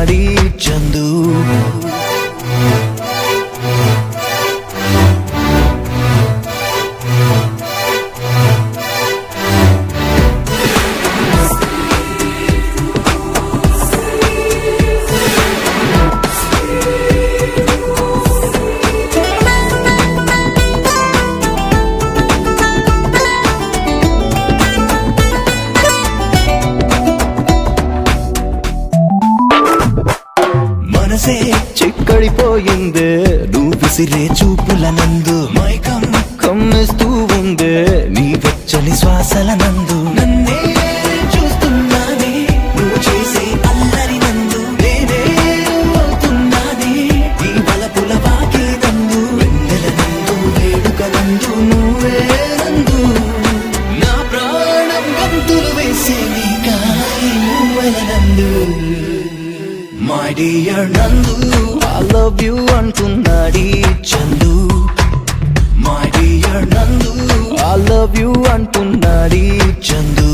అంటున్నాడీ చందు మనసే చిక్కడిపోయిందే నువ్వు విసిరే చూపుల నందు మైకం కమ్మిస్తూ ఉందే నీ వెచ్చని శ్వాసల నందు నన్నే చూస్తున్నానే నువ్వు చేసే అల్లరి నందు నేనే అవుతున్నానే ఈ బలపుల వాకే నందు వెన్నెల నందు వేడుక నందు నువ్వే నందు నా ప్రాణం గంతులు వేసే నీ కాయి నువ్వెల నందు my dear Nandu I love you అంటున్నాడీ Chandu my dear Nandu I love you అంటున్నాడీ Chandu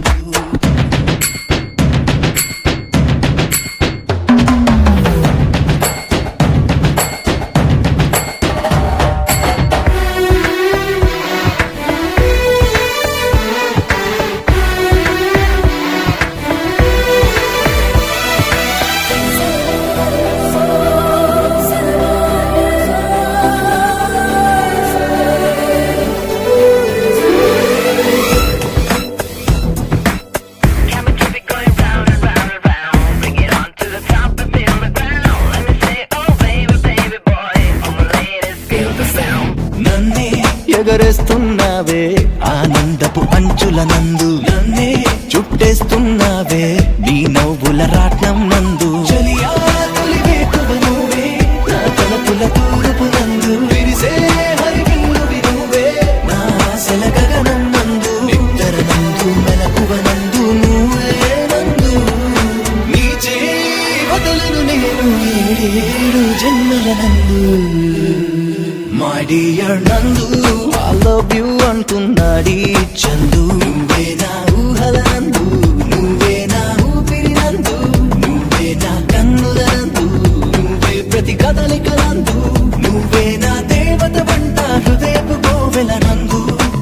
Can we keep it going round and round and round? Bring it on to the top and feel the ground. Let me say, oh baby, baby boy, all the ladies feel the sound. నన్నే ఎగరేస్తున్నావే ఆనందపు అంచుల నందు నన్నే చుట్టేస్తున్నావే నీ నవ్వుల రాట్నం నందు చలియా తొలి వేకువ నువ్వే, నా తలపుల తూర్పు నందు విరిసే హరివిల్లువి నువ్వే, నా ఆశల గగనం నందు నిద్ర నందు మెలకువ నందు నువ్వే నందు నీ చేయి వదలను నేను ఏడేడు జన్మల నందు my dear Nandu I love you అంటున్నాడీ చందు నువ్వే నా ఊహల నందు నువ్వే నా ఊపిరి నందు నువ్వే నా కన్నుల నందు నువ్వే ప్రతి కదలిక నందు నువ్వే నా దేవత వంట హృదయపు కోవెల నందు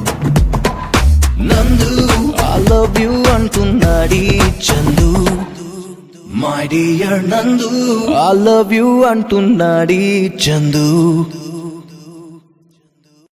నందు ఐ లవ్ యు అంటున్నాడీ Chandu my dear Nandu I love you అంటున్నాడీ చందు